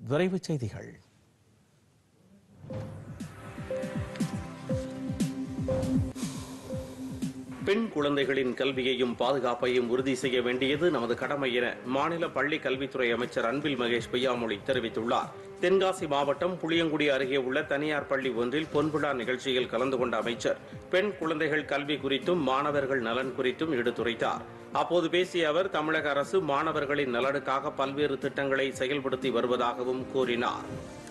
விரைவுச் செய்திகள் பெண் குழந்தைகளின் கல்வியையும் பாதுகாப்பையும் உறுதி செய்ய வேண்டியது நமது கடமை என மாநில பள்ளி கல்வித்துறை அமைச்சர் அன்பில் மகேஷ் பொய்யாமொழி தெரிவித்துள்ளார் தென்காசி மாவட்டம் புளியங்குடி அருகே உள்ள தனியார் பள்ளி ஒன்றில் பொன்விழா நிகழ்ச்சியில் கலந்து கொண்ட அமைச்சர் பெண் குழந்தைகள் கல்வி குறித்தும் மாணவர்கள் நலன் குறித்தும் எடுத்துரைத்தார் அப்போது பேசிய அவர் தமிழக அரசு மாணவர்களின் நலனுக்காக பல்வேறு திட்டங்களை செயல்படுத்தி வருவதாகவும் கூறினார்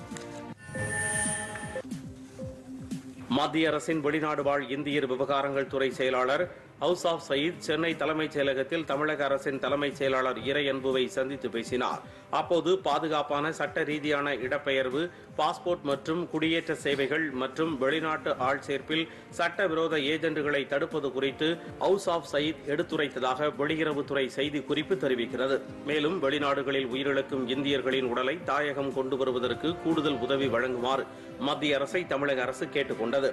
மத்திய அரசின் வெளிநாடு வாழ் இந்தியர் விவகாரங்கள் துறை செயலாளர் ஹவுஸ் ஆஃப் சயீத் சென்னை தலைமைச் செயலகத்தில் தமிழக அரசின் தலைமைச் செயலாளர் இறை அன்புவை சந்தித்து பேசினார் அப்போது பாதுகாப்பான சட்ட ரீதியான இடப்பெயர்வு பாஸ்போர்ட் மற்றும் குடியேற்ற சேவைகள் மற்றும் வெளிநாட்டு ஆள் சேர்ப்பில் சட்டவிரோத ஏஜென்ட்டுகளை தடுப்பது குறித்து ஹவுஸ் ஆஃப் சயீத் எடுத்துரைத்ததாக வெளியுறவுத்துறை செய்தி குறிப்பு தெரிவிக்கிறது மேலும் வெளிநாடுகளில் உயிரிழக்கும் இந்தியர்களின் உடலை தாயகம் கொண்டு வருவதற்கு கூடுதல் உதவி வழங்குமாறு மத்திய அரசை தமிழக அரசு கேட்டுக் கொண்டது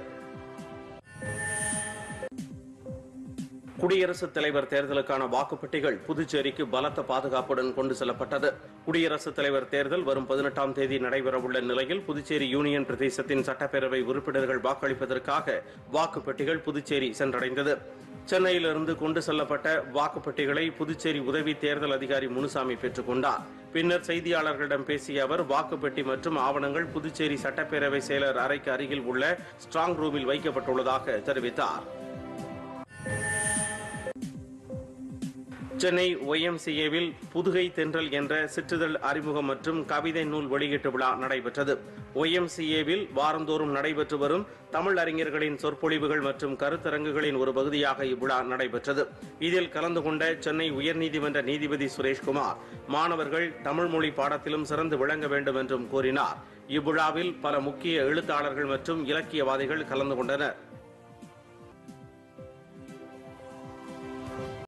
குடியரசுத் தலைவர் தேர்தலுக்கான வாக்குப்பெட்டிகள் புதுச்சேரிக்கு பலத்த பாதுகாப்புடன் கொண்டு செல்லப்பட்டது குடியரசுத் தலைவர் தேர்தல் வரும் பதினெட்டாம் தேதி நடைபெறவுள்ள நிலையில் புதுச்சேரி யூனியன் பிரதேசத்தின் சட்டப்பேரவை உறுப்பினர்கள் வாக்களிப்பதற்காக வாக்குப்பெட்டிகள் புதுச்சேரி சென்றடைந்தது சென்னையிலிருந்து கொண்டு செல்லப்பட்ட வாக்குப்பெட்டிகளை புதுச்சேரி உதவி தேர்தல் அதிகாரி முனுசாமி பெற்றுக் கொண்டார் பின்னர் செய்தியாளர்களிடம் பேசிய அவர் வாக்குப்பெட்டி மற்றும் ஆவணங்கள் புதுச்சேரி சட்டப்பேரவை செயலர் அறைக்கு அருகில் உள்ள ஸ்ட்ராங் ரூமில் வைக்கப்பட்டுள்ளதாக தெரிவித்தார் சென்னை ஒய்எம்சிஏவில் புதுகை தென்றல் என்ற சிற்றிதழ் அறிமுகம் மற்றும் கவிதை நூல் வெளியீட்டு விழா நடைபெற்றது ஒய்எம்சிஏவில் வாரந்தோறும் நடைபெற்று வரும் தமிழ் அறிஞர்களின் சொற்பொழிவுகள் மற்றும் கருத்தரங்குகளின் ஒரு பகுதியாக இவ்விழா நடைபெற்றது இதில் கலந்து கொண்ட சென்னை உயர்நீதிமன்ற நீதிபதி சுரேஷ்குமார் மாணவர்கள் தமிழ் மொழி பாடத்திலும் சிறந்து விளங்க வேண்டும் என்றும் கூறினார் இவ்விழாவில் பல முக்கிய எழுத்தாளர்கள் மற்றும் இலக்கியவாதிகள் கலந்து கொண்டனர்